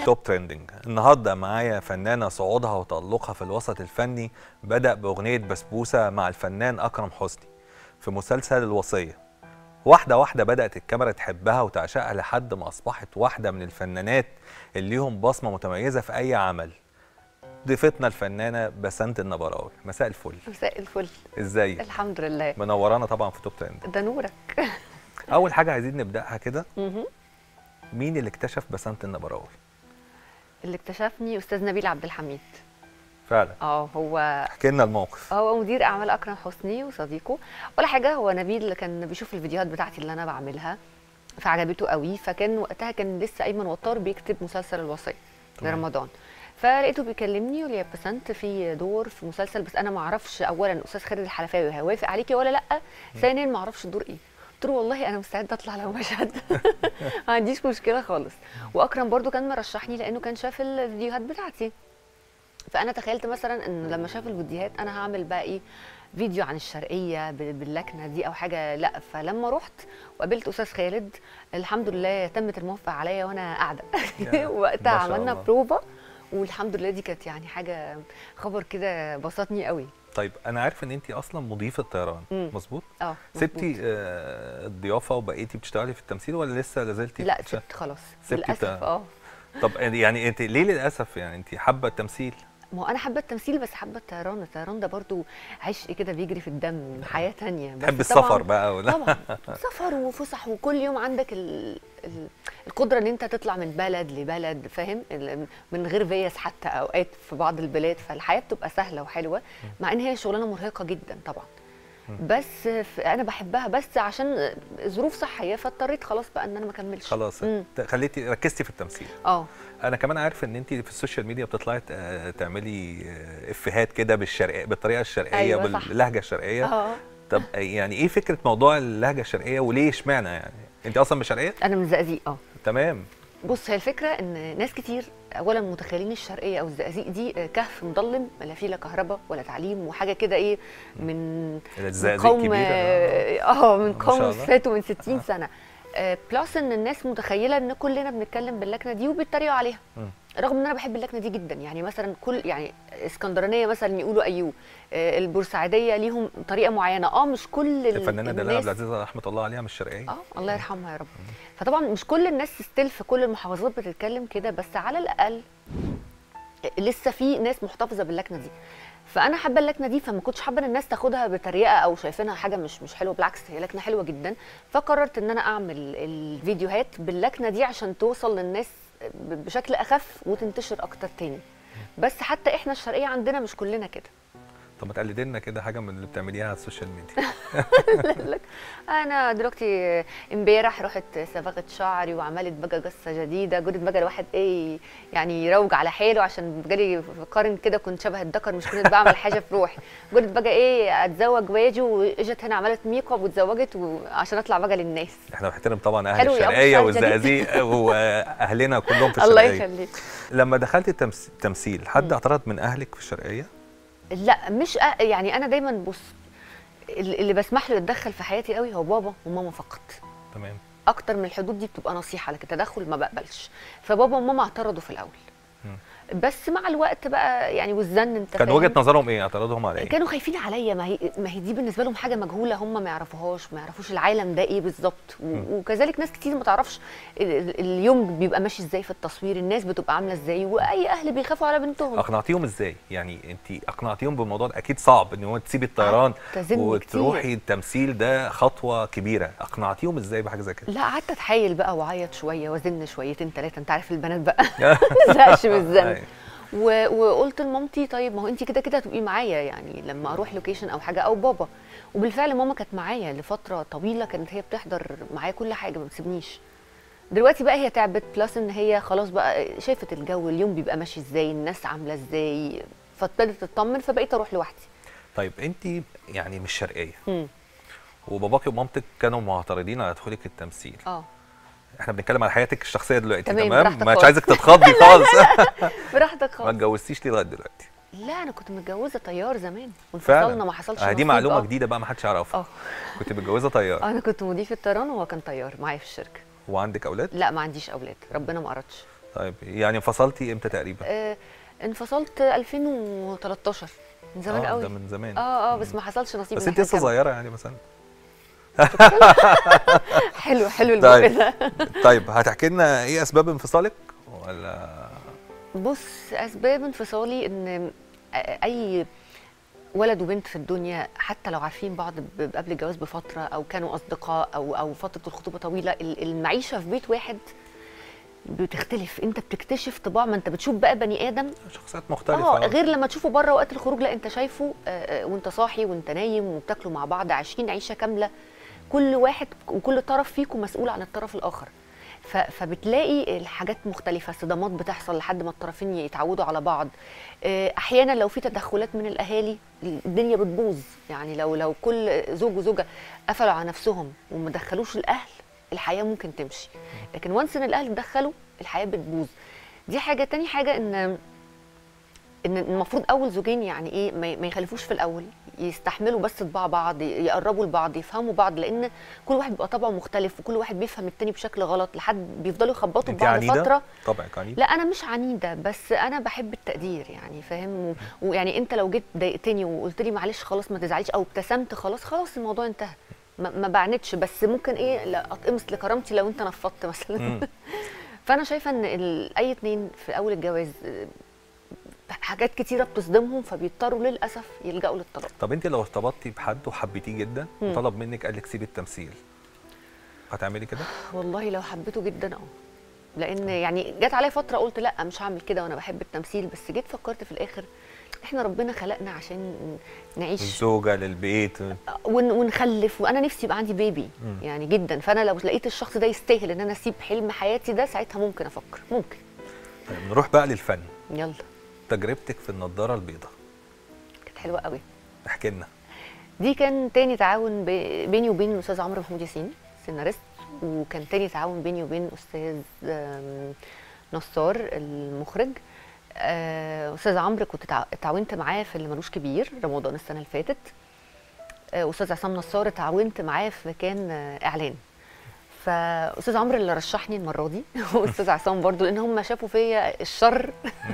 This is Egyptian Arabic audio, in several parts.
توب ترندنج النهارده معايا فنانه صعودها وتألقها في الوسط الفني بدأ بأغنية بسبوسة مع الفنان أكرم حسني في مسلسل الوصية واحدة واحدة بدأت الكاميرا تحبها وتعشقها لحد ما أصبحت واحدة من الفنانات اللي ليهم بصمة متميزة في أي عمل ضيفتنا الفنانة بسنت النبراوي مساء الفل مساء الفل ازيك الحمد لله منورانا طبعا في توب ترند ده نورك أول حاجة عايزين نبدأها كده مهم. مين اللي اكتشف بسنت النبراوي اللي اكتشفني استاذ نبيل عبد الحميد فعلا اه هو احكي لنا الموقف هو مدير اعمال اكرم حسني وصديقه ولا حاجه هو نبيل كان بيشوف الفيديوهات بتاعتي اللي انا بعملها فعجبته قوي فكان وقتها كان لسه ايمن وطار بيكتب مسلسل الوصيه تمام. لرمضان فلقيته بيكلمني يقول لي يا بسنت في دور في مسلسل بس انا ما اعرفش اولا استاذ خالد الحلفاوي هيوافق عليكي ولا لا ثانيا ما اعرفش الدور ايه قلت له والله انا مستعده اطلع لو مشهد ما عنديش مشكله خالص واكرم برضو كان مرشحني لانه كان شاف الفيديوهات بتاعتي فانا تخيلت مثلا ان لما شاف الفيديوهات انا هعمل بقى ايه فيديو عن الشرقيه بال- باللكنه دي او حاجه لا فلما رحت وقابلت استاذ خالد الحمد لله تمت الموافقه عليا وانا قاعده يا وقتها ما شاء عملنا الله. بروفا والحمد لله دي كانت يعني حاجه خبر كده بسطني قوي طيب انا عارف ان انت اصلا مضيفه طيران مم. مظبوط اه سبتي مظبوط. آه، الضيافه وبقيتي بتشتغلي في التمثيل ولا لسه لازلتي لا بتشتغلي؟ سبت خلاص سبتي للاسف بتاع- اه طب يعني انت ليه للاسف يعني انت حابه التمثيل ما هو انا حابه التمثيل بس حابه الطيران الطيران ده برضو عشق كده بيجري في الدم حياه تانية بس تحب طبعاً- السفر بقى ولا طبعا سفر وفسح وكل يوم عندك ال... ال... القدره ان انت تطلع من بلد لبلد فاهم ال- من غير فيز حتى اوقات في بعض البلاد فالحياه بتبقى سهله وحلوه مع ان هي شغلانه مرهقه جدا طبعا بس ف- انا بحبها بس عشان ظروف صحيه فاضطريت خلاص بقى ان انا ما اكملش خلاص مم. ت- خليتي ركزتي في التمثيل اه انا كمان عارف ان انت في السوشيال ميديا بتطلعي ت- آه، تعملي آه، افيهات كده بالشرقيه بالطريقه الشرقيه أيوة صح. باللهجه الشرقيه اه طب يعني ايه فكره موضوع اللهجه الشرقيه وليه اشمعنى يعني انت اصلا مش شرقيه انا من الزقازيق اه تمام بص هي الفكره ان ناس كتير اولا متخيلين الشرقيه او الزقازيق دي كهف مظلم لا فيه لا كهرباء ولا تعليم وحاجه كده ايه من الزقازيق قوم كبيرة. اه من ما شاء قوم الله. فاتوا من 60 سنه آه، بلس ان الناس متخيله ان كلنا بنتكلم باللكنه دي وبيتريقوا عليها مم. رغم ان انا بحب اللكنه دي جدا يعني مثلا كل يعني اسكندرانيه مثلا يقولوا ايوه آه، البورسعيديه ليهم طريقه معينه اه مش كل ال- الفنانه دلال الناس- عبد العزيز رحمه الله عليها مش شرقيه اه الله يرحمها يا رب فطبعا مش كل الناس ستيل في كل المحافظات بتتكلم كده بس على الاقل لسه في ناس محتفظه باللكنه دي فانا حابه اللكنه دي فما كنتش حابه ان الناس تاخدها بتريقه او شايفينها حاجه مش مش حلوه بالعكس هي لكنه حلوه جدا فقررت ان انا اعمل الفيديوهات باللكنه دي عشان توصل للناس ب- بشكل اخف وتنتشر اكتر تاني بس حتى احنا الشرقيه عندنا مش كلنا كده طب ما تقلدي لنا كده حاجه من اللي بتعمليها على السوشيال ميديا لك انا دلوقتي امبارح رحت صبغت شعري وعملت بقى قصه جديده قلت بقى الواحد ايه يعني يروج على حاله عشان جالي في قارن كده كنت شبه الذكر مش كنت بعمل حاجه في روحي قلت بقى ايه اتزوج واجي واجت هنا عملت ميك اب واتزوجت وعشان اطلع بقى للناس احنا بنحترم طبعا اهل حلو يا أبو الشرقيه الشعر والزقازيق واهلنا كلهم في الله الشرقيه يخليك لما دخلت التمس- التمثيل حد اعترض من اهلك في الشرقيه لا مش أ- يعني انا دايما بص اللي اللي بسمح له يتدخل في حياتي قوي هو بابا وماما فقط تمام اكتر من الحدود دي بتبقى نصيحه لكن تدخل ما بقبلش فبابا وماما اعترضوا في الاول بس مع الوقت بقى يعني والزن انت كان فاهم؟ وجهه نظرهم ايه اعتراضهم على ايه كانوا خايفين عليا ما هي ما هي دي بالنسبه لهم حاجه مجهوله هم ما يعرفوهاش ما يعرفوش العالم ده ايه بالظبط و- وكذلك ناس كتير ما تعرفش ال- ال- اليوم بيبقى ماشي ازاي في التصوير الناس بتبقى عامله ازاي واي اهل بيخافوا على بنتهم اقنعتيهم ازاي يعني انت اقنعتيهم بالموضوع ده اكيد صعب ان هو تسيبي الطيران تزن وتروحي كتير. التمثيل ده خطوه كبيره اقنعتيهم ازاي بحاجه زي كده لا قعدت اتحايل بقى واعيط شويه وازن شويتين ثلاثه انت عارف البنات بقى ما تزهقش من الزن أيوة. و- وقلت لمامتي طيب ما هو انت كده كده هتبقي معايا يعني لما اروح لوكيشن او حاجه او بابا وبالفعل ماما كانت معايا لفتره طويله كانت هي بتحضر معايا كل حاجه ما بتسيبنيش دلوقتي بقى هي تعبت بلس ان هي خلاص بقى شافت الجو اليوم بيبقى ماشي ازاي الناس عامله ازاي فابتدت تطمن فبقيت اروح لوحدي طيب انت يعني مش شرقيه مم. وباباكي ومامتك كانوا معترضين على دخولك التمثيل اه احنا بنتكلم على حياتك الشخصيه دلوقتي تمام، تمام براحتك مش خالص. عايزك تتخضي خالص براحتك ما خالص اتجوزتيش ليه لغايه دلوقتي لا انا كنت متجوزه طيار زمان فعلا وانفصلنا ما حصلش آه، دي نصيب، معلومه آه. جديده بقى ما حدش يعرفها اه كنت متجوزه طيار انا كنت مضيف الطيران وهو كان طيار معايا في الشركه وعندك اولاد لا ما عنديش اولاد ربنا ما اردش طيب يعني انفصلتي امتى تقريبا آه انفصلت 2013 من زمان آه، قوي ده من زمان اه اه بس ما حصلش نصيب بس إن انت إحنا لسه نكمل. صغيره يعني مثلا حلو حلو طيب. البوق ده طيب هتحكي لنا ايه اسباب انفصالك ولا بص اسباب انفصالي ان اي ولد وبنت في الدنيا حتى لو عارفين بعض ب- قبل الجواز بفتره او كانوا اصدقاء او او فتره الخطوبه طويله ال- المعيشه في بيت واحد بتختلف انت بتكتشف طباع ما انت بتشوف بقى بني ادم شخصيات مختلفه اه غير لما تشوفه بره وقت الخروج لا انت شايفه آه، آه، وانت صاحي وانت نايم وبتاكلوا مع بعض عايشين عيشه كامله كل واحد وكل طرف فيكم مسؤول عن الطرف الاخر ف- فبتلاقي الحاجات مختلفة صدامات بتحصل لحد ما الطرفين يتعودوا على بعض آه، أحيانا لو في تدخلات من الأهالي الدنيا بتبوظ يعني لو لو كل زوج وزوجة قفلوا على نفسهم وما دخلوش الأهل الحياة ممكن تمشي لكن وانس إن الأهل دخلوا الحياة بتبوظ دي حاجة تاني حاجة إن ان المفروض اول زوجين يعني ايه ما ما يخلفوش في الاول يستحملوا بس طباع بعض يقربوا لبعض يفهموا بعض لان كل واحد بيبقى طبعه مختلف وكل واحد بيفهم التاني بشكل غلط لحد بيفضلوا يخبطوا في انت بعض عنيده فتره طبعك عنيد لا انا مش عنيده بس انا بحب التقدير يعني فاهم و- ويعني انت لو جيت ضايقتني وقلت لي معلش خلاص ما تزعليش او ابتسمت خلاص خلاص الموضوع انتهى ما, ما بعندش بس ممكن ايه لا اتقمص لكرامتي لو انت نفضت مثلا مم. فانا شايفه ان ال- اي اتنين في اول الجواز آه، حاجات كتيره بتصدمهم فبيضطروا للاسف يلجأوا للطلاق طب انت لو ارتبطتي بحد وحبيتيه جدا مم. وطلب منك قال لك سيبي التمثيل هتعملي كده؟ والله لو حبيته جدا اه لان يعني جت عليا فتره قلت لا مش هعمل كده وانا بحب التمثيل بس جيت فكرت في الاخر احنا ربنا خلقنا عشان نعيش الزوجه للبيت ون ونخلف وانا نفسي يبقى عندي بيبي مم. يعني جدا فانا لو لقيت الشخص ده يستاهل ان انا اسيب حلم حياتي ده ساعتها ممكن افكر ممكن طيب نروح بقى للفن يلا تجربتك في النضاره البيضاء كانت حلوه قوي احكي لنا دي كان تاني تعاون ب- بيني وبين الاستاذ عمرو محمود ياسين سيناريست وكان تاني تعاون بيني وبين استاذ آم، نصار المخرج آه، استاذ عمرو كنت تع- اتعاونت معاه في اللي ملوش كبير رمضان السنه اللي فاتت آه، استاذ عصام نصار اتعاونت معاه في مكان آه، اعلان فاستاذ عمرو اللي رشحني المره دي واستاذ عصام برضو لان هم شافوا فيا الشر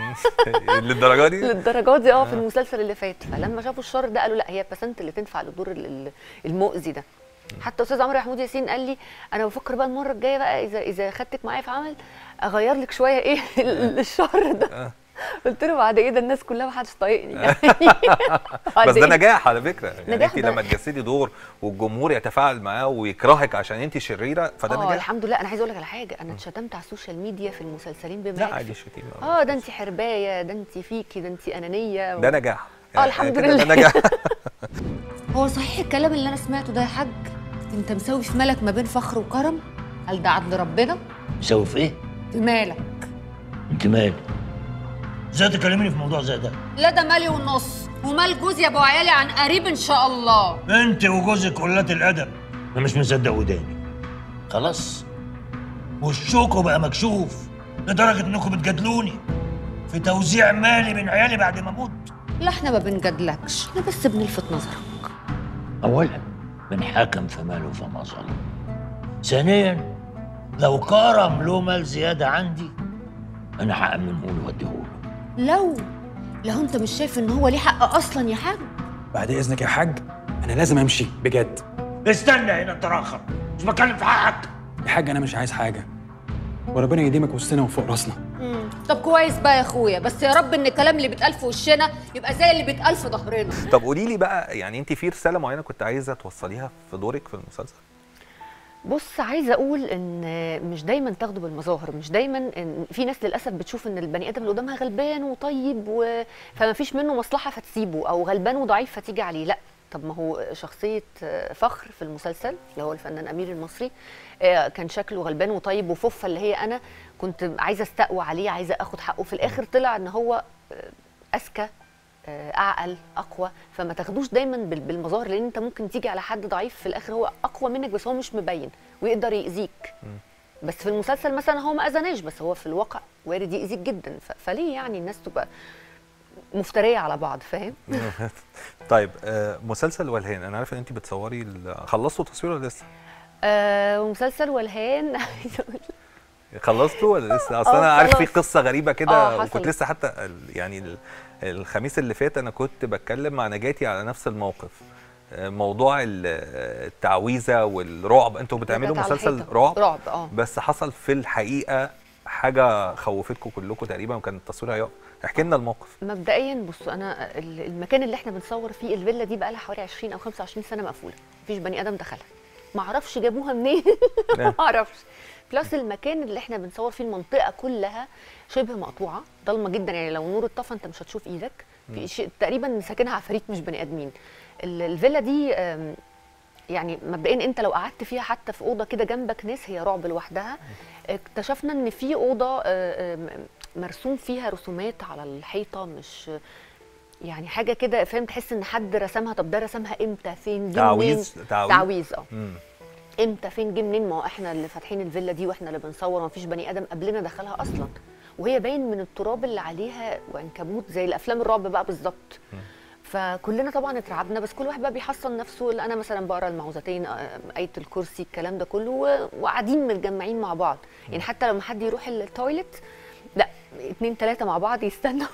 للدرجه دي؟ للدرجات دي اه في آه. المسلسل اللي فات فلما شافوا الشر ده قالوا لا هي بسنت اللي تنفع للدور ال- ال- المؤذي ده حتى استاذ عمرو محمود ياسين قال لي انا بفكر بقى المره الجايه بقى اذا اذا خدتك معايا في عمل اغير لك شويه ايه ال- الشر ده آه. قلت له بعد ايه ده الناس كلها ما حدش طايقني يعني بعد بس ده إيه؟ نجاح على فكره يعني نجاح انت ده. لما تجسدي دور والجمهور يتفاعل معاه ويكرهك عشان انت شريره فده اه نجاح الحمد لله انا عايزه اقول لك على حاجه انا اتشتمت على السوشيال ميديا في المسلسلين بما لا يكفي. عادي الشتيمه اه ده انت حربايه ده انت فيكي ده انت انانيه ده نجاح اه الحمد كده لله. ده نجاح هو صحيح الكلام اللي انا سمعته ده يا حاج انت مساوي في مالك ما بين فخر وكرم هل ده عدل ربنا مسوي في ايه؟ في مالك انت مال ازاي تكلميني في موضوع زي ده؟ لا ده مالي ونص ومال جوزي ابو عيالي عن قريب ان شاء الله انت وجوزك قلات الادب انا مش مصدق وداني خلاص وشكوا بقى مكشوف لدرجه انكم بتجادلوني في توزيع مالي من عيالي بعد ما اموت لا احنا ما بنجادلكش احنا بس بنلفت نظرك اولا من حكم في ماله فما ظلم ثانيا لو كرم له مال زياده عندي انا هامنه له واديه له لو لو انت مش شايف ان هو ليه حق اصلا يا حاج بعد اذنك يا حاج انا لازم امشي بجد استنى هنا انت راخر مش بتكلم في حقك يا حاج انا مش عايز حاجه وربنا يديمك وسطنا وفوق راسنا طب كويس بقى يا اخويا بس يا رب ان الكلام اللي بيتقال في وشنا يبقى زي اللي بيتقال في ظهرنا طب قولي لي بقى يعني انت في رساله معينه كنت عايزه توصليها في دورك في المسلسل بص عايزه اقول ان مش دايما تاخدوا بالمظاهر مش دايما إن في ناس للاسف بتشوف ان البني ادم اللي قدامها غلبان وطيب و... فما فيش منه مصلحه فتسيبه او غلبان وضعيف فتيجي عليه لا طب ما هو شخصيه فخر في المسلسل اللي هو الفنان امير المصري آه، كان شكله غلبان وطيب وفوفه اللي هي انا كنت عايزه استقوى عليه عايزه اخد حقه في الاخر طلع ان هو آه، اذكى آه، اعقل اقوى فما تاخدوش دايما بال- بالمظاهر لان انت ممكن تيجي على حد ضعيف في الاخر هو اقوى منك بس هو مش مبين ويقدر يأذيك بس في المسلسل مثلا هو ما اذناش بس هو في الواقع وارد يأذيك جدا ف- فليه يعني الناس تبقى مفتريه على بعض فاهم طيب آه، مسلسل ولهان انا عارف ان انت بتصوري ال- خلصتوا تصوير ولا لسه آه ومسلسل ولهان عايزه اقول خلصتوا ولا لسه اصل آه، انا عارف في خلاص. قصه غريبه كده آه، وكنت حصلت. لسه حتى ال- يعني ال- الخميس اللي فات انا كنت بتكلم مع نجاتي على نفس الموقف آه، موضوع ال- التعويذه والرعب انتوا بتعملوا كانت على مسلسل الحيطة. رعب رعب اه بس حصل في الحقيقه حاجه خوفتكم كلكم تقريبا وكان التصوير هيقف احكي لنا الموقف مبدئيا بصوا انا ال- المكان اللي احنا بنصور فيه الفيلا دي بقى لها حوالي 20 او 25 سنه مقفوله مفيش بني ادم دخلها ما اعرفش جابوها منين ما اعرفش بلس المكان اللي احنا بنصور فيه المنطقه كلها شبه مقطوعه ضلمه جدا يعني لو نور اتطفى انت مش هتشوف ايدك في شيء تقريبا ساكنها عفاريت مش بني ادمين ال- الفيلا دي آم، يعني مبدئيا انت لو قعدت فيها حتى في اوضه كده جنبك ناس هي رعب لوحدها اكتشفنا ان في اوضه آه، آم، مرسوم فيها رسومات على الحيطه مش يعني حاجه كده فاهم تحس ان حد رسمها طب ده رسمها امتى فين جه منين تعويذ تعويذ تعويذ اه مم. امتى فين جه منين ما هو احنا اللي فاتحين الفيلا دي واحنا اللي بنصور ومفيش بني ادم قبلنا دخلها اصلا وهي باين من التراب اللي عليها وعنكبوت زي الافلام الرعب بقى بالظبط فكلنا طبعا اترعبنا بس كل واحد بقى بيحصن نفسه اللي انا مثلا بقرا المعوذتين آه، ايه الكرسي الكلام ده كله و- وقاعدين متجمعين مع بعض يعني حتى لما حد يروح التويلت لا اتنين تلاته مع بعض يستنوا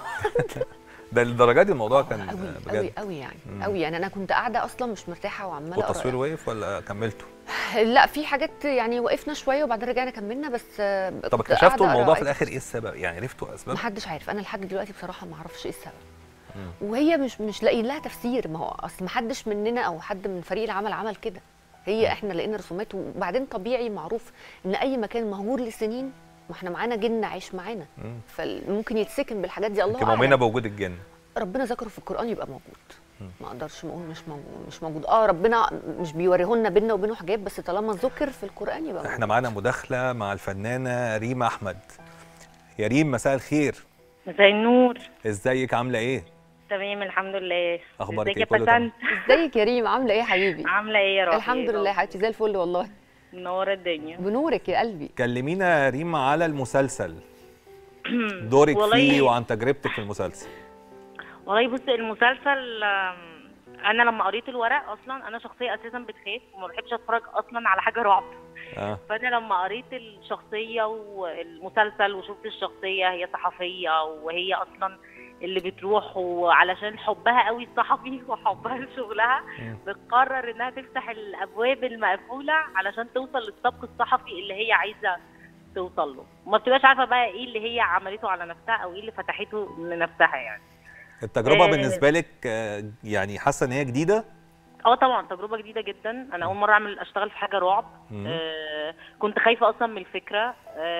ده للدرجه دي الموضوع كان قوي آه، قوي بجد قوي يعني قوي يعني انا كنت قاعده اصلا مش مرتاحه وعماله أقرأ. والتصوير وقف ولا كملتوا لا في حاجات يعني وقفنا شويه وبعدين رجعنا كملنا بس آه، طب كنت اكتشفتوا قاعدة الموضوع أقرأ في الاخر ايه السبب يعني عرفتوا اسباب محدش عارف انا لحد دلوقتي بصراحه ما اعرفش ايه السبب وهي مش مش لاقيين لها تفسير ما هو اصل محدش مننا او حد من فريق العمل عمل كده هي احنا لقينا رسومات وبعدين طبيعي معروف ان اي مكان مهجور لسنين ما احنا معانا جن عايش معانا فممكن يتسكن بالحاجات دي الله انت مؤمنه اعلم بوجود الجن ربنا ذكره في القران يبقى موجود ما اقدرش اقول مش موجود مش موجود اه ربنا مش بيوريهولنا بينا وبينه حجاب بس طالما ذكر في القران يبقى موجود احنا معانا مداخله مع الفنانه ريما احمد يا ريم مساء الخير مساء النور ازيك عامله ايه تمام الحمد لله أخبارك ازيك إيه؟ يا كله تمام؟ بسنت ازيك يا ريم عامله ايه يا حبيبي عامله ايه يا روحي الحمد لله يا حبيبتي زي الفل والله منوره الدنيا بنورك يا قلبي كلمينا يا ريم على المسلسل دورك والله- فيه وعن تجربتك في المسلسل والله بص المسلسل آم، انا لما قريت الورق اصلا انا شخصيه اساسا بتخاف وما بحبش اتفرج اصلا على حاجه رعب اه فانا لما قريت الشخصيه والمسلسل وشفت الشخصيه هي صحفيه وهي اصلا اللي بتروح وعلشان حبها قوي الصحفي وحبها لشغلها مم. بتقرر انها تفتح الابواب المقفوله علشان توصل للسبق الصحفي اللي هي عايزه توصل له وما بتبقاش عارفه بقى ايه اللي هي عملته على نفسها او ايه اللي فتحته لنفسها يعني التجربه آه. بالنسبه لك آه، يعني حاسه ان هي جديده اه طبعا تجربه جديده جدا انا اول مره اعمل اشتغل في حاجه رعب مم. آه كنت خايفه اصلا من الفكره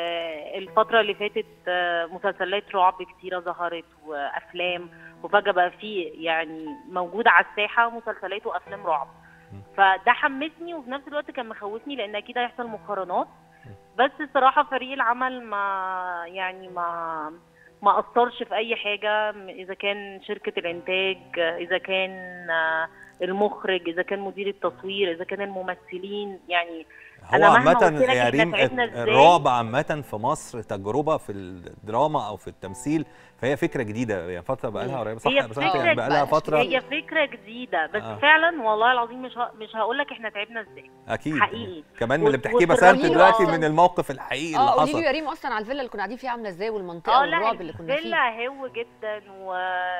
آه الفتره اللي فاتت آه مسلسلات رعب كتيره ظهرت وافلام وفجاه بقى في يعني موجوده على الساحه مسلسلات وافلام رعب فده حمسني وفي نفس الوقت كان مخوفني لان اكيد هيحصل مقارنات بس الصراحه فريق العمل ما يعني ما ما اثرش في اي حاجه اذا كان شركه الانتاج اذا كان آه، المخرج اذا كان مدير التصوير اذا كان الممثلين يعني هو أنا مهما عامة قلت لك يا إحنا ريم تعبنا إزاي؟ الرعب عامة في مصر تجربة في الدراما أو في التمثيل فهي فكرة جديدة يعني فترة بقى لها قريبة صح هي يا بسنت يعني فكرة بقى لها فترة هي فكره جديده بس آه. آه. فعلا والله العظيم مش ه... مش هقول لك احنا تعبنا ازاي أكيد حقيقي. كمان من اللي و- بتحكيه وفي بسنت الرهيب دلوقتي أصلاً. من الموقف الحقيقي اللي اه قولي لي حصل يا ريم اصلا على الفيلا اللي كنا قاعدين فيها عامله ازاي والمنطقه اه لا والرعب اللي كنا فيه الفيلا هو جدا و...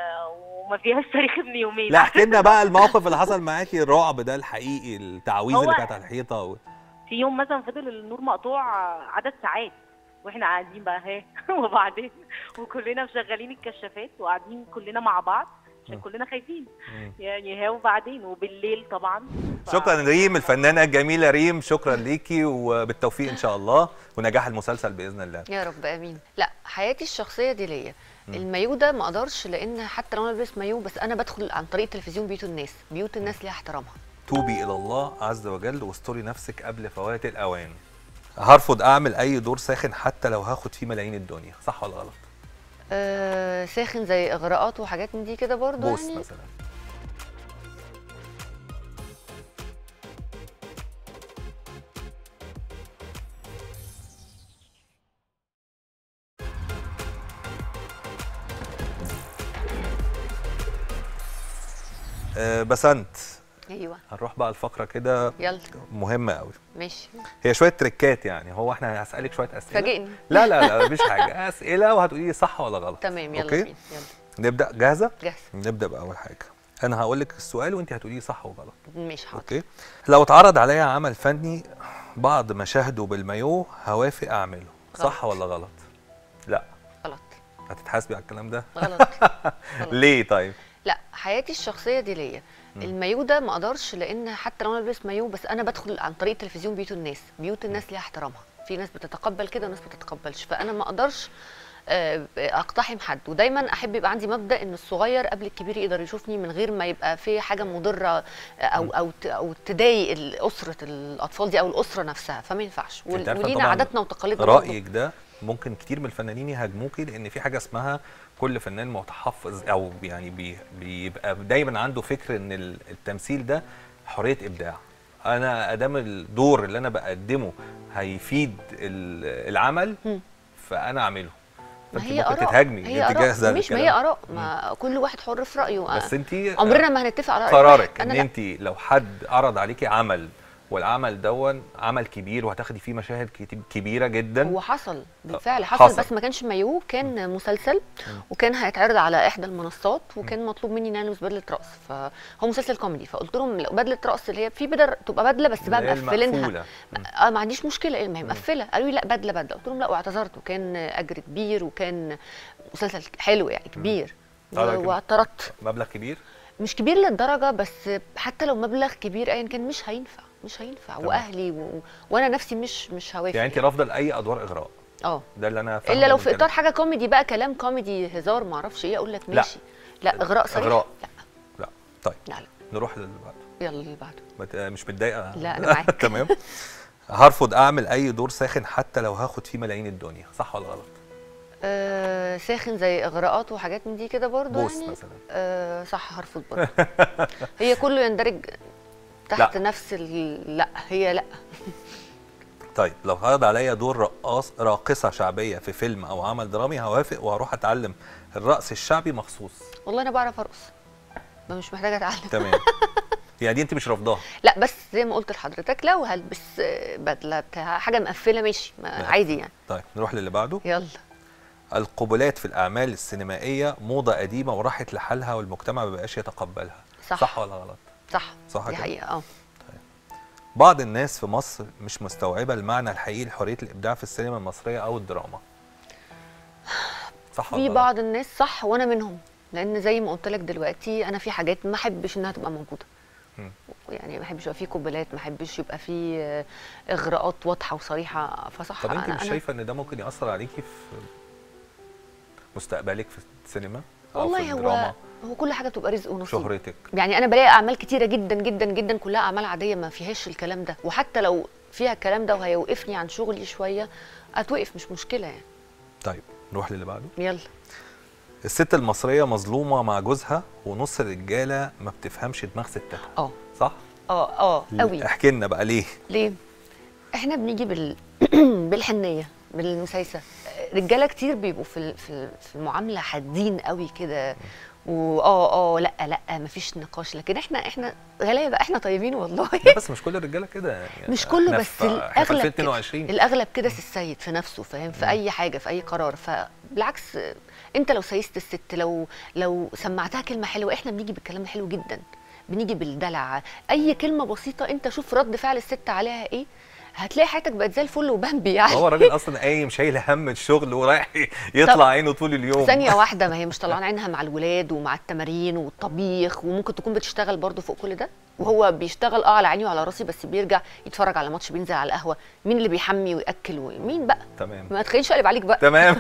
وما فيهاش تاريخ ابن يومين لا احكي لنا بقى الموقف اللي حصل معاكي الرعب ده الحقيقي التعويذ اللي هو- كانت على الحيطة و... في يوم مثلا فضل النور مقطوع عدد ساعات واحنا قاعدين بقى اهي وبعدين وكلنا مشغلين الكشافات وقاعدين كلنا مع بعض عشان كلنا خايفين يعني ها وبعدين وبالليل طبعا ف- شكرا ريم الفنانة الجميلة ريم شكرا ليكي وبالتوفيق إن شاء الله ونجاح المسلسل بإذن الله يا رب امين لا حياتي الشخصيه دي ليا المايو ده ما اقدرش لان حتى لو انا بلبس مايو بس انا بدخل عن طريق تلفزيون بيوت الناس بيوت الناس ليها احترامها توبي الى الله عز وجل واستري نفسك قبل فوات الاوان هرفض اعمل اي دور ساخن حتى لو هاخد فيه ملايين الدنيا صح ولا غلط آه ساخن زي اغراءات وحاجات من دي كده برضه بوس يعني مثلا آه، بسنت ايوه هنروح بقى الفقره كده يلا مهمه قوي ماشي هي شويه تريكات يعني هو احنا هسالك شويه اسئله فاجئني لا لا لا مفيش حاجه اسئله وهتقولي لي صح ولا غلط تمام يلا أوكي؟ بينا يلا نبدا جاهزه جاهز نبدا باول حاجه انا هقول لك السؤال وانت هتقولي لي صح وغلط ماشي حاضر اوكي لو اتعرض عليا عمل فني بعض مشاهده بالمايو هوافق اعمله صح غلط. ولا غلط لا غلط هتتحاسبي على الكلام ده غلط غلط. ليه طيب لا حياتي الشخصيه دي ليا المايو ده ما اقدرش لان حتى لو انا لابس مايو بس انا بدخل عن طريق التلفزيون بيوت الناس بيوت الناس ليها احترامها في ناس بتتقبل كده وناس ما بتتقبلش فانا ما اقدرش آه، اقتحم حد ودايما احب يبقى عندي مبدا ان الصغير قبل الكبير يقدر يشوفني من غير ما يبقى في حاجه مضره آه، او او ت- او تضايق اسره الاطفال دي او الاسره نفسها فما ينفعش أنت عارفة ولينا طبعاً عاداتنا وتقاليدنا برضه. رايك ده ممكن كتير من الفنانين يهاجموكي لان في حاجه اسمها كل فنان متحفظ او يعني بي بيبقى دايما عنده فكر ان ال- التمثيل ده حريه ابداع انا ادام الدور اللي انا بقدمه هيفيد ال- العمل مم. فانا اعمله ما فأنت هي ممكن اراء تتهاجمي هي انت اراء جاهزه مش ما هي للكلام؟ اراء ما كل واحد حر في رايه بس انت عمرنا ما هنتفق على رأي قرارك واحد. ان انا لا. انت لو حد عرض عليكي عمل والعمل دون عمل كبير وهتاخدي فيه مشاهد كتي- كبيره جدا هو حصل بالفعل حصل. حصل, بس ما كانش مايو كان مسلسل وكان هيتعرض على احدى المنصات وكان مطلوب مني ان انا البس بدله رقص فهو مسلسل كوميدي فقلت لهم لو بدله رقص اللي هي في بدل تبقى بدله بس بقى اللي هي مقفلينها المقفولة. مم. اه ما عنديش مشكله ايه ما هي مقفله قالوا لي لا بدله بدله قلت لهم لا واعتذرت وكان اجر كبير وكان مسلسل حلو يعني كبير آه، لكن- واعترضت مبلغ كبير مش كبير للدرجه بس حتى لو مبلغ كبير ايا كان مش هينفع مش هينفع تمام. واهلي و... وانا نفسي مش مش هوافق يعني انت رافضه لاي ادوار اغراء اه ده اللي انا فاهمه الا لو من في كلامك. اطار حاجه كوميدي بقى كلام كوميدي هزار ما اعرفش ايه اقول لك لا. ماشي لا, اغراء صريح إغراء. لا لا طيب لا لا نروح للي بعده يلا اللي بعده ما ت- مش متضايقه لا، أنا معاك. تمام هرفض اعمل اي دور ساخن حتى لو هاخد فيه ملايين الدنيا صح ولا غلط آه ساخن زي اغراءات وحاجات من دي كده برضه بوس يعني مثلا آه صح هرفض برضه هي كله يندرج تحت لا. نفس ال... لا هي لا طيب لو عرض عليا دور رقاص راقصه شعبيه في فيلم او عمل درامي هوافق وهروح اتعلم الرقص الشعبي مخصوص والله انا بعرف ارقص ما مش محتاجه اتعلم تمام يعني دي انت مش رافضاها لا بس زي ما قلت لحضرتك لو هلبس آه، بدله بتاع حاجه مقفله ماشي ما لا. عادي يعني طيب نروح للي بعده يلا القبلات في الاعمال السينمائيه موضه قديمه وراحت لحالها والمجتمع ما بقاش يتقبلها صح. صح ولا غلط صح صح دي كده؟ حقيقه اه بعض الناس في مصر مش مستوعبه المعنى الحقيقي لحريه الابداع في السينما المصريه او الدراما صح ولا في غلط؟ بعض الناس صح وانا منهم لان زي ما قلت لك دلوقتي انا في حاجات ما احبش انها تبقى موجوده مم. يعني ما احبش يبقى في قبلات ما احبش يبقى في آه، اغراءات واضحه وصريحه فصح طب انت أنا مش أنا شايفه ان ده ممكن ياثر عليكي في مستقبلك في السينما او والله في هو الدراما هو كل حاجه بتبقى رزق ونصيب شهرتك يعني انا بلاقي اعمال كتيره جدا جدا جدا كلها اعمال عاديه ما فيهاش الكلام ده وحتى لو فيها الكلام ده وهيوقفني عن شغلي شويه اتوقف مش مشكله يعني طيب نروح للي بعده يلا الست المصريه مظلومه مع جوزها ونص الرجاله ما بتفهمش دماغ ستها اه صح اه اه قوي احكي لنا بقى ليه ليه؟ احنا بنيجي بال بالحنيه بالمسايسه رجاله كتير بيبقوا في ال- في ال- في المعامله حادين قوي كده واه اه لا لا مفيش نقاش لكن احنا احنا غلابه احنا طيبين والله لا بس مش كل الرجاله كده يعني مش كله إحنا بس في- إحنا في الاغلب كده 2022 الاغلب كده سي السيد في نفسه فاهم في اي حاجه في اي قرار فبالعكس انت لو سيست الست لو لو سمعتها كلمه حلوه احنا بنيجي بالكلام الحلو جدا بنيجي بالدلع اي كلمه بسيطه انت شوف رد فعل الست عليها ايه هتلاقي حياتك بقت زي الفل وبامبي يعني هو الراجل اصلا قايم شايل هم الشغل ورايح يطلع عينه طول اليوم ثانية واحدة ما هي مش طلعان عينها مع الولاد ومع التمارين والطبيخ وممكن تكون بتشتغل برضه فوق كل ده وهو بيشتغل اه على عيني وعلى راسي بس بيرجع يتفرج على ماتش بينزل على القهوة مين اللي بيحمي ويأكل مين بقى تمام ما تخلينيش اقلب عليك بقى تمام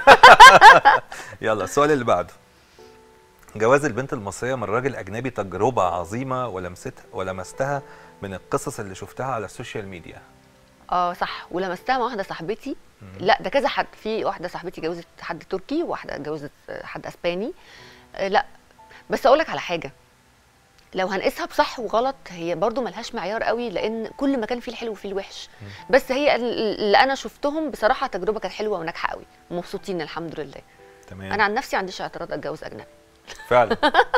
يلا السؤال اللي بعده جواز البنت المصريه من راجل اجنبي تجربه عظيمه ولمستها ولمستها من القصص اللي شفتها على السوشيال ميديا اه صح ولمستها مع واحدة صاحبتي لا ده كذا حد في واحدة صاحبتي جوزت حد تركي وواحدة جوزت حد اسباني آه لا بس اقول لك على حاجة لو هنقيسها بصح وغلط هي برضو ملهاش معيار قوي لان كل مكان فيه الحلو وفيه الوحش بس هي ال- اللي انا شفتهم بصراحه تجربه كانت حلوه وناجحه قوي ومبسوطين الحمد لله تمام انا عن نفسي ما عنديش اعتراض اتجوز اجنبي فعلا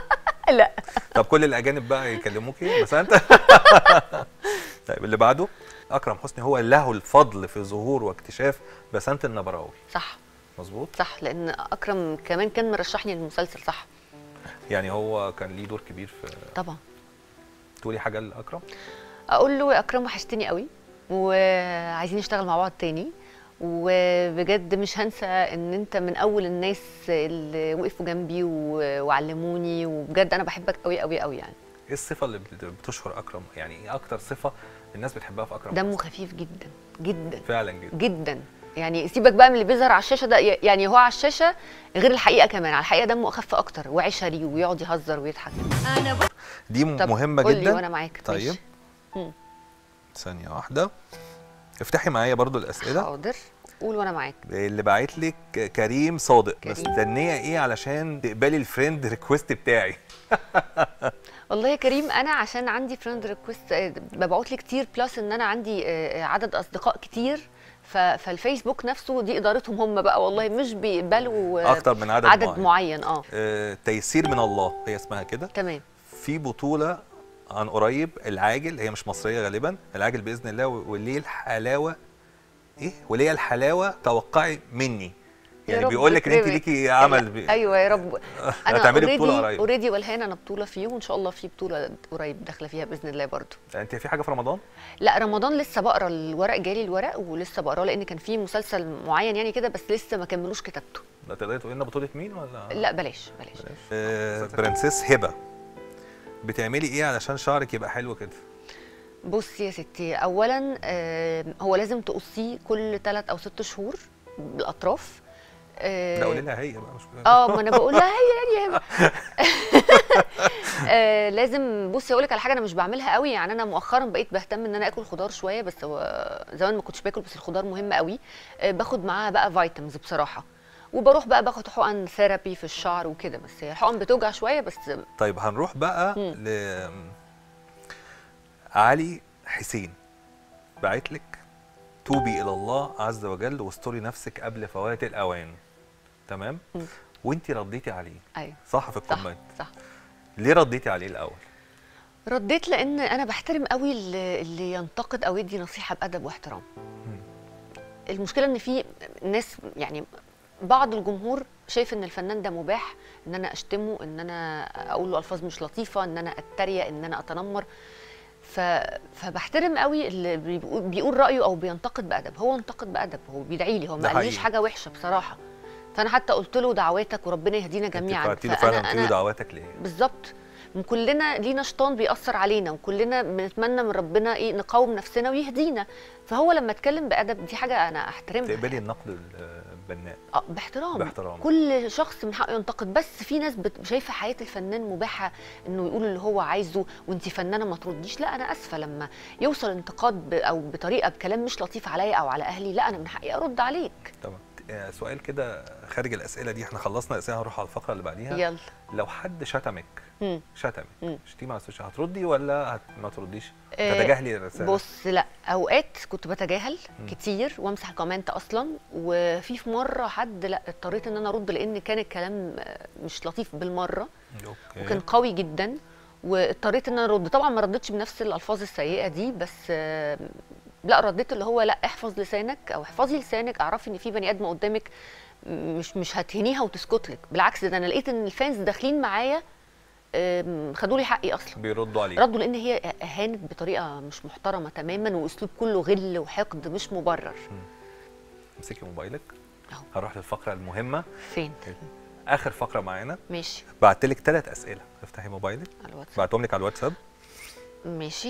لا طب كل الاجانب بقى يكلموكي بس انت طيب اللي بعده اكرم حسني هو اللي له الفضل في ظهور واكتشاف بسنت النبراوي صح مظبوط صح لان اكرم كمان كان مرشحني للمسلسل صح يعني هو كان ليه دور كبير في طبعا تقولي حاجه لاكرم اقول له يا اكرم وحشتني قوي وعايزين نشتغل مع بعض تاني وبجد مش هنسى ان انت من اول الناس اللي وقفوا جنبي و- وعلموني وبجد انا بحبك قوي قوي قوي يعني ايه الصفه اللي بت- بتشهر اكرم يعني ايه اكتر صفه الناس بتحبها في اكرم دمه حسني؟ خفيف جدا جدا فعلا جدا جدا يعني سيبك بقى من اللي بيظهر على الشاشه ده يعني هو على الشاشه غير الحقيقه كمان على الحقيقه دمه اخف اكتر وعشري ويقعد يهزر ويضحك دي م- طب مهمه قولي جدا وانا معاك طيب ماشي. مم. ثانيه واحده افتحي معايا برضو الاسئله حاضر قول وانا معاك اللي باعت لك كريم صادق كريم. مستنيه ايه علشان تقبلي الفريند ريكويست بتاعي والله يا كريم انا عشان عندي فريند ريكويست ببعت لي كتير بلس ان انا عندي آه، عدد اصدقاء كتير ف- فالفيسبوك نفسه دي ادارتهم هم بقى والله مش بيقبلوا آه، اكتر من عدد, عدد معين, معين اه آه تيسير من الله هي اسمها كده تمام في بطوله عن قريب العاجل هي مش مصريه غالبا العاجل باذن الله وليه الحلاوه ايه وليه الحلاوه توقعي مني يا يعني رب بيقول لك ان انت يكرمك. ليكي عمل بي... ايوه يا رب انا هتعملي بطولة قريب. اوريدي والهان انا بطوله فيه وان شاء الله في بطوله قريب داخله فيها باذن الله برضو انت في حاجه في رمضان لا رمضان لسه بقرا الورق جالي الورق ولسه بقراه لان كان في مسلسل معين يعني كده بس لسه ما كملوش كتابته لا تقدري تقولي لنا بطوله مين ولا لا بلاش بلاش آه برنسيس هبه بتعملي ايه علشان شعرك يبقى حلو كده بصي يا ستي اولا آه، هو لازم تقصيه كل ثلاث او ست شهور بالاطراف آه، لا قولي لها هي بقى مش اه ما انا بقول لها هي يعني آه لازم بصي اقول لك على حاجه انا مش بعملها قوي يعني انا مؤخرا بقيت بهتم ان انا اكل خضار شويه بس هو زمان ما كنتش باكل بس الخضار مهم قوي آه باخد معاها بقى فيتامينز بصراحه وبروح بقى باخد حقن ثيرابي في الشعر وكده بس هي الحقن بتوجع شويه بس طيب هنروح بقى مم. ل علي حسين بعت لك توبي الى الله عز وجل واستوري نفسك قبل فوات الاوان تمام مم. وانت رديتي عليه ايوه صح في صح الكومنت صح ليه رديتي عليه الاول رديت لان انا بحترم قوي اللي, اللي ينتقد او يدي نصيحه بادب واحترام المشكله ان في ناس يعني بعض الجمهور شايف ان الفنان ده مباح ان انا اشتمه ان انا اقول له الفاظ مش لطيفه ان انا اتريق ان انا اتنمر ف... فبحترم قوي اللي بيقول, بيقول رايه او بينتقد بادب هو انتقد بادب هو بيدعي لي هو ده ما قاليش حقيقي. حاجه وحشه بصراحه فانا حتى قلت له دعواتك وربنا يهدينا انت جميعا بعتي له فأنا- فعلا قلت له أنا- دعواتك ليه بالظبط كلنا لينا شيطان بيأثر علينا وكلنا بنتمنى من ربنا ايه نقاوم نفسنا ويهدينا فهو لما اتكلم بادب دي حاجه انا احترمها تقبلي النقد البناء اه باحترام باحترام. كل شخص من حقه ينتقد بس في ناس بت- شايفه حياه الفنان مباحه انه يقول اللي هو عايزه وانت فنانه ما ترديش لا انا اسفه لما يوصل انتقاد ب او بطريقه بكلام مش لطيف عليا او على اهلي لا انا من حقي ارد عليك طبعا آه، سؤال كده خارج الاسئله دي احنا خلصنا اسئله هنروح على الفقره اللي بعديها يلا لو حد شتمك مم. شتمك مم. شتيمه على السوشيال هتردي ولا هت... ما ترديش آه، تتجاهلي الرساله بص لا اوقات كنت بتجاهل كتير وامسح الكومنت اصلا وفي في مره حد لا اضطريت ان انا ارد لان كان الكلام آه، مش لطيف بالمره اوكي وكان قوي جدا واضطريت ان انا ارد طبعا ما ردتش بنفس الالفاظ السيئه دي بس آه، لا رديت اللي هو لا احفظ لسانك او احفظي لسانك اعرفي ان في بني ادم قدامك مش مش هتهنيها وتسكت لك بالعكس ده انا لقيت ان الفانز داخلين معايا آم، خدوا لي حقي اصلا بيردوا عليه ردوا لان هي اهانت بطريقه مش محترمه تماما واسلوب كله غل وحقد مش مبرر امسكي موبايلك اهو هنروح للفقره المهمه فين اخر فقره معانا ماشي بعت لك ثلاث اسئله افتحي موبايلك على الواتساب بعتهم لك على الواتساب ماشي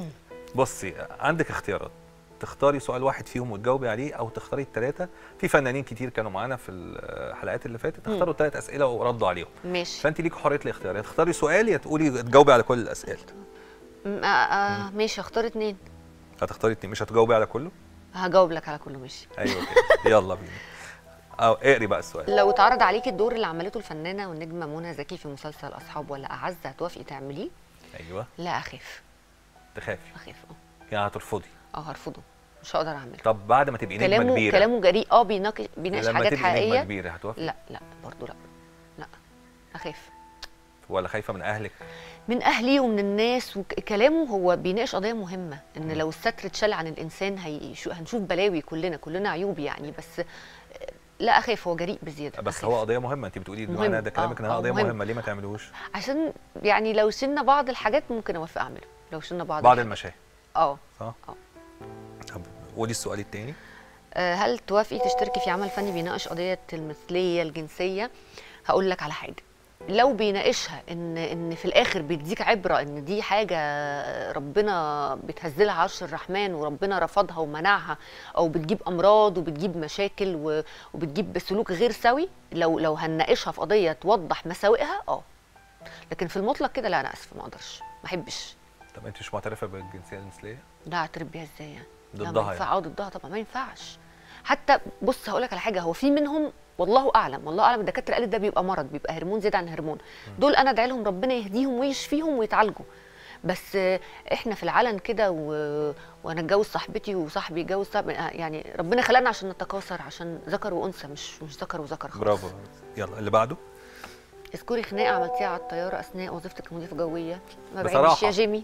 بصي عندك اختيارات تختاري سؤال واحد فيهم وتجاوبي عليه او تختاري الثلاثه في فنانين كتير كانوا معانا في الحلقات اللي فاتت اختاروا ثلاث اسئله وردوا عليهم ماشي فانت ليك حريه الاختيار يا تختاري سؤال يا تقولي تجاوبي على كل الاسئله م- آه آه ماشي اختار اتنين هتختاري اتنين مش هتجاوبي على كله هجاوب لك على كله ماشي ايوه كده يلا بينا او اقري بقى السؤال لو اتعرض عليكي الدور اللي عملته الفنانه والنجمه منى زكي في مسلسل اصحاب ولا اعز هتوافقي تعمليه ايوه لا اخاف تخافي اخاف اه يعني هترفضي اه هرفضه مش هقدر اعمله طب بعد ما تبقي نجمه كلامه كبيره كلامه جريء اه بيناقش بيناقش لما حاجات تبقي نجمه حقيقيه كبيره هتوافقي لا لا برضه لا لا اخاف ولا خايفه من اهلك من اهلي ومن الناس وكلامه هو بيناقش قضيه مهمه ان لو الستر اتشال عن الانسان هي شو- هنشوف بلاوي كلنا كلنا عيوب يعني بس لا اخاف هو جريء بزياده بس أخاف. هو قضيه مهمه انت بتقولي مهم. معنى ده كلامك آه، انها آه، قضيه مهم. مهمه ليه ما تعملوش عشان يعني لو شلنا بعض الحاجات ممكن اوافق اعمله لو شلنا بعض بعض الحاجات. المشاهد اه صح آه. طب قولي السؤال التاني آه، هل توافقي تشتركي في عمل فني بيناقش قضيه المثليه الجنسيه هقول لك على حاجه لو بيناقشها ان ان في الاخر بيديك عبره ان دي حاجه ربنا بتهزلها عرش الرحمن وربنا رفضها ومنعها او بتجيب امراض وبتجيب مشاكل و- وبتجيب سلوك غير سوي لو لو هنناقشها في قضيه توضح مساوئها اه لكن في المطلق كده لا انا اسفه ما اقدرش ما احبش طب انت مش معترفه بالجنسيه المثليه لا اعترف بيها ازاي يعني لا ضدها ما ينفع يعني. اه ضدها طبعا ما ينفعش حتى بص هقول لك على حاجه هو في منهم والله اعلم والله اعلم الدكاتره قالت ده بيبقى مرض بيبقى هرمون زياده عن هرمون دول انا ادعي لهم ربنا يهديهم ويشفيهم ويتعالجوا بس آه، احنا في العلن كده و... وانا اتجوز صاحبتي وصاحبي يتجوز صاحبي آه، يعني ربنا خلقنا عشان نتكاثر عشان ذكر وانثى مش مش ذكر وذكر خالص برافو يلا اللي بعده اذكري خناقه عملتيها على الطياره اثناء وظيفتك كمضيفه جويه ما بعدش بصراحة. يا جيمي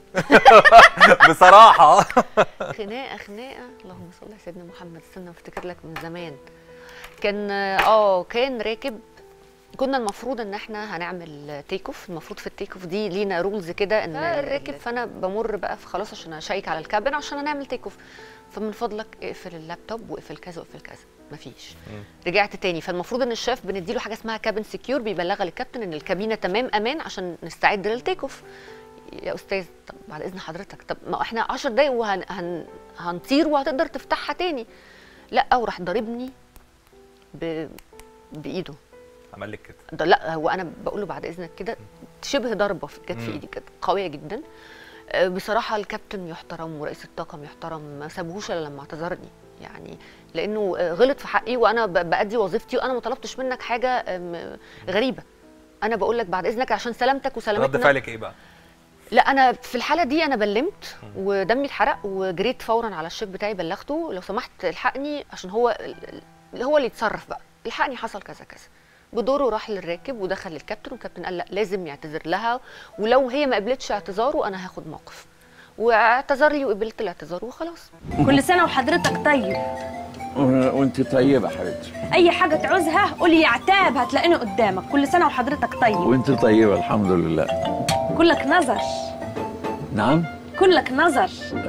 بصراحه خناقه خناقه اللهم صل على سيدنا محمد استنى افتكر لك من زمان كان اه كان راكب كنا المفروض ان احنا هنعمل تيك اوف المفروض في التيك اوف دي لينا رولز كده ان الراكب فانا بمر بقى في خلاص عشان اشيك على الكابن عشان هنعمل تيك اوف فمن فضلك اقفل اللابتوب واقفل كذا واقفل كذا مفيش رجعت تاني فالمفروض ان الشاف بنديله حاجه اسمها كابن سكيور بيبلغها للكابتن ان الكابينه تمام امان عشان نستعد للتيك اوف يا استاذ طب بعد اذن حضرتك طب ما احنا 10 دقايق وهن هن هنطير وهتقدر تفتحها تاني لا وراح ضاربني ب... بايده عمل لك كده ده لا هو انا بقول له بعد اذنك كده شبه ضربه في- جت في مم. ايدي كده قويه جدا آه، بصراحه الكابتن يحترم ورئيس الطاقم يحترم ما سابوهوش الا لما اعتذرني يعني لانه آه، غلط في حقي وانا ب- بادي وظيفتي وانا ما طلبتش منك حاجه آم، غريبه انا بقول لك بعد اذنك عشان سلامتك رد وسلامتنا فعلك ايه بقى لا انا في الحاله دي انا بلمت ودمي اتحرق وجريت فورا على الشيف بتاعي بلغته لو سمحت الحقني عشان هو اللي هو اللي يتصرف بقى الحقني حصل كذا كذا بدوره راح للراكب ودخل للكابتن والكابتن قال لا لازم يعتذر لها ولو هي ما قبلتش اعتذاره انا هاخد موقف واعتذر لي وقبلت الاعتذار وخلاص كل سنة وحضرتك طيب وانت طيبة حبيبتي أي حاجة تعوزها قولي يا عتاب هتلاقيني قدامك كل سنة وحضرتك طيب وانت طيبة الحمد لله كلك نظر نعم كلك نظر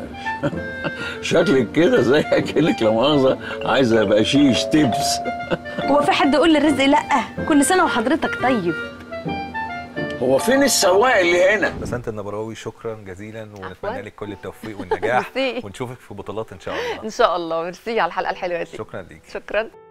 شكلك كده زي اكنك لا مؤاخذة عايزة ابقى شيش تبس هو في حد يقول للرزق لأ كل سنة وحضرتك طيب هو فين السواق اللي هنا بسنت النبراوي شكرا جزيلا ونتمنى عفواً. لك كل التوفيق والنجاح ميرسي. ونشوفك في بطولات ان شاء الله ان شاء الله ميرسي على الحلقه الحلوه دي شكرا ليك شكرا